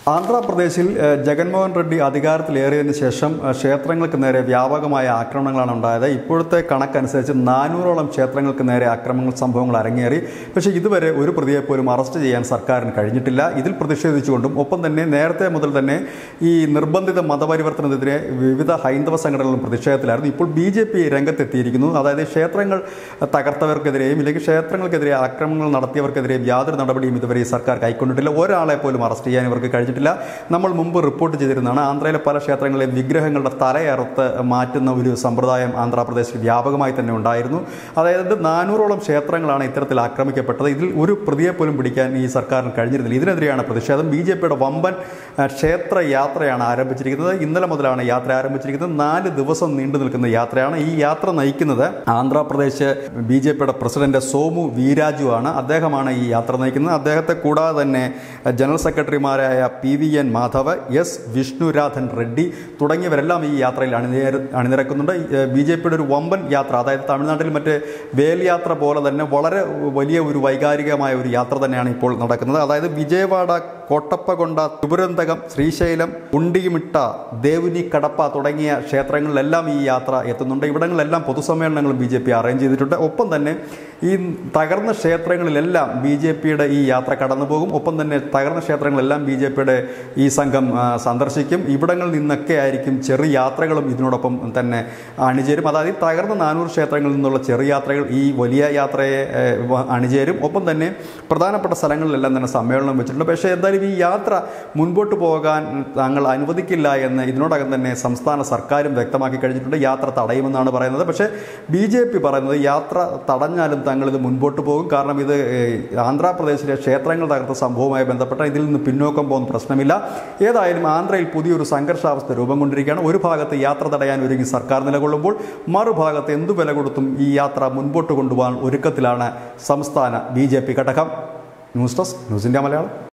ആന്ധ്രാപ്രദേശിൽ ഏഹ്, ജഗൻമോഹൻ റെഡ്ഡി അധികാരത്തിലേറിയതിന് ശേഷം ഏഹ്, ക്ഷേത്രങ്ങൾക്ക് നേരെ വ്യാപകമായ ആക്രമണങ്ങളാണ് ഉണ്ടായത് ഇപ്പോഴത്തെ കണക്കനുസരിച്ച് നാനൂറോളം ക്ഷേത്രങ്ങൾക്ക് നേരെ ആക്രമണങ്ങൾ സംഭവങ്ങൾ അരങ്ങേറി പക്ഷേ ഇതുവരെ ഒരു പ്രതിയെ പോലും അറസ്റ്റ് ചെയ്യാൻ സർക്കാരിന് കഴിഞ്ഞിട്ടില്ല ഇതിൽ പ്രതിഷേധിച്ചുകൊണ്ടും ഒപ്പം തന്നെ നേരത്തെ മുതൽ തന്നെ ഈ നിർബന്ധിത മതപരിവർത്തനത്തിനെതിരെ വിവിധ ഹൈന്ദവ സംഘടനകളും പ്രതിഷേധത്തിലായിരുന്നു ഇപ്പോൾ ബി ജെ പി രംഗത്തെത്തിയിരിക്കുന്നു അതായത് ക്ഷേത്രങ്ങൾ തകർത്തവർക്കെതിരെയും ഇല്ലെങ്കിൽ ക്ഷേത്രങ്ങൾക്കെതിരെ ആക്രമണങ്ങൾ നടത്തിയവർക്കെതിരെയും യാതൊരു നടപടിയും ഇതുവരെ ഈ സർക്കാർ കൈക്കൊണ്ടിട്ടില്ല ഒരാളെ പോലും അറസ്റ്റ് ചെയ്യാൻ ഇവർക്ക് കഴിഞ്ഞിട്ടില്ല നമ്മൾ മുമ്പ് റിപ്പോർട്ട് ചെയ്തിരുന്നതാണ് ആന്ധ്രയിലെ പല ക്ഷേത്രങ്ങളിലെയും വിഗ്രഹങ്ങളുടെ തലയറുത്ത് മാറ്റുന്ന ഒരു സമ്പ്രദായം ആന്ധ്രാപ്രദേശിൽ വ്യാപകമായി തന്നെ ഉണ്ടായിരുന്നു അതായത് നാനൂറോളം ക്ഷേത്രങ്ങളാണ് ഇത്തരത്തിൽ ആക്രമിക്കപ്പെട്ടത് ഇതിൽ ഒരു പ്രതിയെ പോലും പിടിക്കാൻ ഈ സർക്കാരിന് കഴിഞ്ഞിരുന്നില്ല ഇതിനെതിരെയാണ് പ്രതിഷേധം ബി ജെ പിയുടെ വമ്പൻ ആ, ക്ഷേത്ര യാത്രയാണ് ആരംഭിച്ചിരിക്കുന്നത് ഇന്നലെ മുതലാണ് യാത്ര ആരംഭിച്ചിരിക്കുന്നത് നാല് ദിവസം നീണ്ടു നിൽക്കുന്ന യാത്രയാണ് ഈ യാത്ര നയിക്കുന്നത് ആന്ധ്രാപ്രദേശ് ബി ജെ പിയുടെ പ്രസിഡന്റ് സോമു വീരാജു ആണ് അദ്ദേഹമാണ് ഈ യാത്ര നയിക്കുന്നത് അദ്ദേഹത്തെ കൂടാതെ തന്നെ ജനറൽ സെക്രട്ടറിമാരായ P V N Madhav S Vishnuvardhan Reddy തുടങ്ങിയവരെല്ലാം ഈ യാത്രയിൽ അണിനിര അണിനിരക്കുന്നുണ്ട് ബി ജെ പിയുടെ ഒരു വമ്പൻ യാത്ര അതായത് തമിഴ്നാട്ടിൽ മറ്റേ വേൽ യാത്ര പോലെ തന്നെ വളരെ വലിയ ഒരു വൈകാരികമായ ഒരു യാത്ര തന്നെയാണ് ഇപ്പോൾ നടക്കുന്നത് അതായത് വിജയവാഡ കോട്ടപ്പകൊണ്ട തിരുവനന്തകം ശ്രീശൈലം ഉണ്ടിമിട്ട ദേവുനി കടപ്പ തുടങ്ങിയ ക്ഷേത്രങ്ങളിലെല്ലാം ഈ യാത്ര എത്തുന്നുണ്ട് ഇവിടങ്ങളിലെല്ലാം പൊതുസമ്മേളനങ്ങളും ബി ജെ പി അറേഞ്ച് ചെയ്തിട്ടുണ്ട് ഒപ്പം തന്നെ ഈ തകർന്ന ക്ഷേത്രങ്ങളിലെല്ലാം ബി ജെ പിയുടെ ഈ യാത്ര കടന്നു പോകും ഒപ്പം തന്നെ തകർന്ന ക്ഷേത്രങ്ങളെല്ലാം ബി ജെ പിയുടെ ഈ സംഘം ആ, സന്ദർശിക്കും ഇവിടങ്ങളിൽ നിന്നൊക്കെ ആയിരിക്കും ചെറു യാത്രകളും ഇതിനോടൊപ്പം തന്നെ അണിചേരും അതായത് ഈ തകർന്ന നാനൂറ് ക്ഷേത്രങ്ങളിൽ നിന്നുള്ള ചെറു യാത്രകൾ ഈ വലിയ യാത്രയെ ഏ, വ- അണിചേരും ഒപ്പം തന്നെ പ്രധാനപ്പെട്ട സ്ഥലങ്ങളിലെല്ലാം തന്നെ സമ്മേളനം വെച്ചിട്ടുണ്ട് പക്ഷേ എന്തായാലും ഈ യാത്ര മുൻപോട്ട് പോകാൻ താങ്കൾ അനുവദിക്കില്ല എന്ന് ഇതിനോടകം തന്നെ സംസ്ഥാന സർക്കാരും വ്യക്തമാക്കി കഴിഞ്ഞിട്ടുണ്ട് യാത്ര തടയുമെന്നാണ് പറയുന്നത് പക്ഷേ ബി ജെ പി പറയുന്നത് യാത്ര തടഞ്ഞാലും തങ്ങൾ ഇത് മുൻപോട്ട് പോകും കാരണം ഇത് ഏഹ്, ആന്ധ്രാപ്രദേശിലെ ക്ഷേത്രങ്ങൾ തകർത്ത സംഭവവുമായി ബന്ധപ്പെട്ട ഇതിൽ നിന്ന് പിന്നോക്കം പോകുന്ന പ്രശ്നമില്ല ഏതായാലും ആന്ധ്രയിൽ പുതിയൊരു സംഘർഷാവസ്ഥ രൂപം കൊണ്ടിരിക്കുകയാണ് ഒരു ഭാഗത്ത് യാത്ര തടയാൻ ഒരുങ്ങി സർക്കാർ നിലകൊള്ളുമ്പോൾ മറുഭാഗത്ത് എന്തു വില കൊടുത്തും ഈ യാത്ര മുൻപോട്ട് കൊണ്ടുപോകാൻ ഒരുക്കത്തിലാണ് സംസ്ഥാന ബി ജെ പി ഘടകം news desk news India Malayalam